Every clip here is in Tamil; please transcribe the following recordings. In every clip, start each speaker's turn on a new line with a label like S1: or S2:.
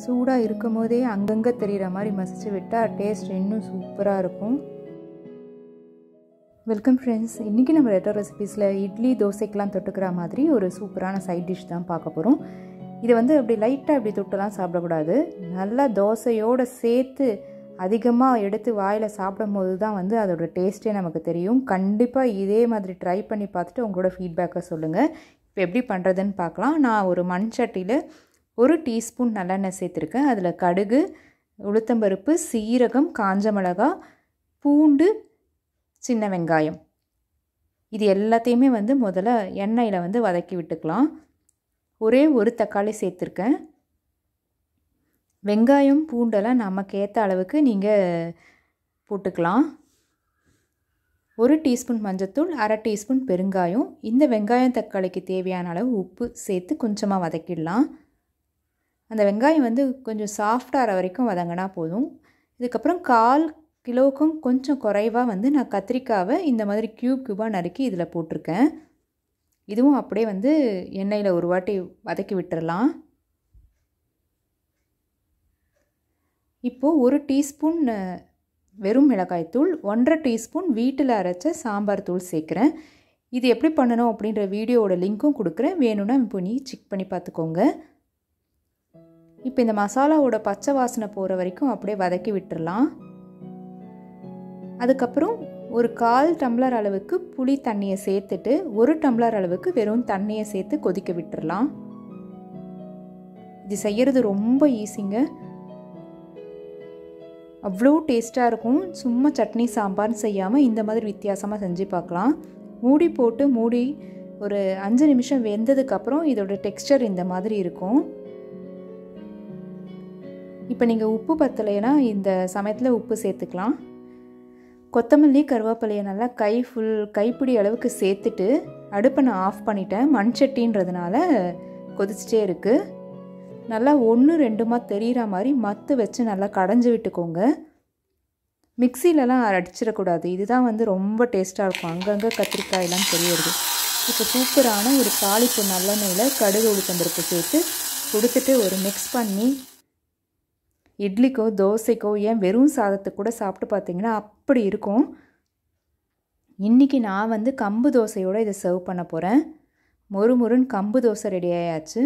S1: சூடாக இருக்கும் போதே அங்கங்கே தெரிகிற மாதிரி மசிச்சு விட்டால் டேஸ்ட் இன்னும் சூப்பராக இருக்கும் வெல்கம் ஃப்ரெண்ட்ஸ் இன்றைக்கி நம்ம ரெட்டோ ரெசிபீஸில் இட்லி தோசைக்கெலாம் தொட்டுக்கிற மாதிரி ஒரு சூப்பரான சைட் டிஷ் தான் பார்க்க போகிறோம் இதை வந்து அப்படி லைட்டாக அப்படி தொட்டுலாம் சாப்பிடக்கூடாது நல்லா தோசையோடு சேர்த்து அதிகமாக எடுத்து வாயில் சாப்பிடும் போது தான் வந்து அதோடய டேஸ்ட்டே நமக்கு தெரியும் கண்டிப்பாக இதே மாதிரி ட்ரை பண்ணி பார்த்துட்டு உங்களோட ஃபீட்பேக்கை சொல்லுங்கள் இப்போ எப்படி பண்ணுறதுன்னு பார்க்கலாம் நான் ஒரு மண் சட்டியில் ஒரு டீஸ்பூன் நல்லெண்ணெய் சேர்த்துருக்கேன் அதில் கடுகு உளுத்தம்பருப்பு சீரகம் காஞ்ச மிளகா பூண்டு சின்ன வெங்காயம் இது எல்லாத்தையுமே வந்து முதல்ல எண்ணெயில் வந்து வதக்கி விட்டுக்கலாம் ஒரே ஒரு தக்காளி சேர்த்துருக்கேன் வெங்காயம் பூண்டெல்லாம் நமக்கு ஏற்ற அளவுக்கு நீங்கள் போட்டுக்கலாம் ஒரு டீஸ்பூன் மஞ்சத்தூள் அரை டீஸ்பூன் பெருங்காயம் இந்த வெங்காயம் தக்காளிக்கு தேவையான அளவு உப்பு சேர்த்து கொஞ்சமாக வதக்கிடலாம் அந்த வெங்காயம் வந்து கொஞ்சம் சாஃப்டாகிற வரைக்கும் வதங்கினா போதும் இதுக்கப்புறம் கால் கிலோவுக்கும் கொஞ்சம் குறைவாக வந்து நான் கத்திரிக்காவை இந்த மாதிரி க்யூப் க்யூபாக நறுக்கி இதில் போட்டிருக்கேன் இதுவும் அப்படியே வந்து எண்ணெயில் ஒரு வாட்டி வதக்கி விட்டுறலாம் இப்போது ஒரு டீஸ்பூன் வெறும் மிளகாய்த்தூள் ஒன்றரை டீஸ்பூன் வீட்டில் அரைச்ச சாம்பார் தூள் சேர்க்குறேன் இது எப்படி பண்ணணும் அப்படின்ற வீடியோவோட லிங்க்கும் கொடுக்குறேன் வேணும்னா இப்போ நீ செக் பண்ணி பார்த்துக்கோங்க இப்போ இந்த மசாலாவோட பச்சை வாசனை போகிற வரைக்கும் அப்படியே வதக்கி விட்டுறலாம் அதுக்கப்புறம் ஒரு கால் டம்ளர் அளவுக்கு புளி தண்ணியை சேர்த்துட்டு ஒரு டம்ளர் அளவுக்கு வெறும் தண்ணியை சேர்த்து கொதிக்க விட்டுறலாம் இது செய்கிறது ரொம்ப ஈஸிங்க அவ்வளோ டேஸ்ட்டாக இருக்கும் சும்மா சட்னி சாம்பார்னு செய்யாமல் இந்த மாதிரி வித்தியாசமாக செஞ்சு பார்க்கலாம் மூடி போட்டு மூடி ஒரு அஞ்சு நிமிஷம் வெந்ததுக்கப்புறம் இதோட டெக்ஸ்டர் இந்த மாதிரி இருக்கும் இப்போ நீங்கள் உப்பு பத்தலைன்னா இந்த சமயத்தில் உப்பு சேர்த்துக்கலாம் கொத்தமல்லி கருவேப்பிலையை நல்லா கை ஃபுல் கைப்பிடி அளவுக்கு சேர்த்துட்டு அடுப்பை நான் ஆஃப் பண்ணிட்டேன் மண் சட்டின்றதுனால கொதிச்சிட்டே இருக்குது நல்லா ஒன்று ரெண்டுமா தெரிகிற மாதிரி மத்து வச்சு நல்லா கடைஞ்சி விட்டுக்கோங்க மிக்சிலலாம் அடிச்சிடக்கூடாது இதுதான் வந்து ரொம்ப டேஸ்ட்டாக இருக்கும் அங்கங்கே கத்திரிக்காயெல்லாம் தெரியறது இப்போ சூப்பரான ஒரு தாளிப்பு நல்லெண்ணெயில் கடுகு உளுத்தம்பருப்பு சேர்த்து கொடுத்துட்டு ஒரு மிக்ஸ் பண்ணி இட்லிக்கோ தோசைக்கோ ஏன் வெறும் சாதத்துக்கு கூட சாப்பிட்டு பார்த்தீங்கன்னா அப்படி இருக்கும் இன்றைக்கி நான் வந்து கம்பு தோசையோடு இதை சர்வ் பண்ண போகிறேன் மொறு மொறுன்னு கம்பு தோசை ரெடி ஆயாச்சு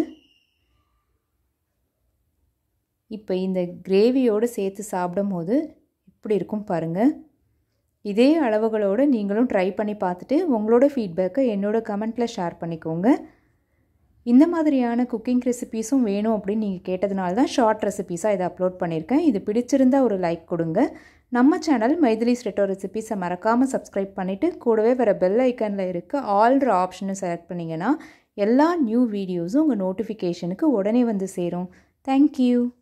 S1: இப்போ இந்த கிரேவியோடு சேர்த்து சாப்பிடும் போது இப்படி இருக்கும் பாருங்கள் இதே அளவுகளோடு நீங்களும் ட்ரை பண்ணி பார்த்துட்டு உங்களோட ஃபீட்பேக்கை என்னோடய கமெண்ட்டில் ஷேர் பண்ணிக்கோங்க இந்த மாதிரியான குக்கிங் ரெசிபீஸும் வேணும் அப்படின்னு நீங்கள் கேட்டதுனால தான் ஷார்ட் ரெசிபீஸாக இதை அப்லோட் பண்ணியிருக்கேன் இது பிடிச்சிருந்தால் ஒரு லைக் கொடுங்க நம்ம சேனல் மைதிலிஸ் ரெட்டோ ரெசிபீஸை மறக்காமல் சப்ஸ்கிரைப் பண்ணிவிட்டு கூடவே வர பெல் ஐக்கனில் இருக்க ஆல்ற ஆப்ஷனை செலக்ட் பண்ணிங்கன்னா எல்லா நியூ வீடியோஸும் உங்கள் நோட்டிஃபிகேஷனுக்கு உடனே வந்து சேரும் தேங்க்யூ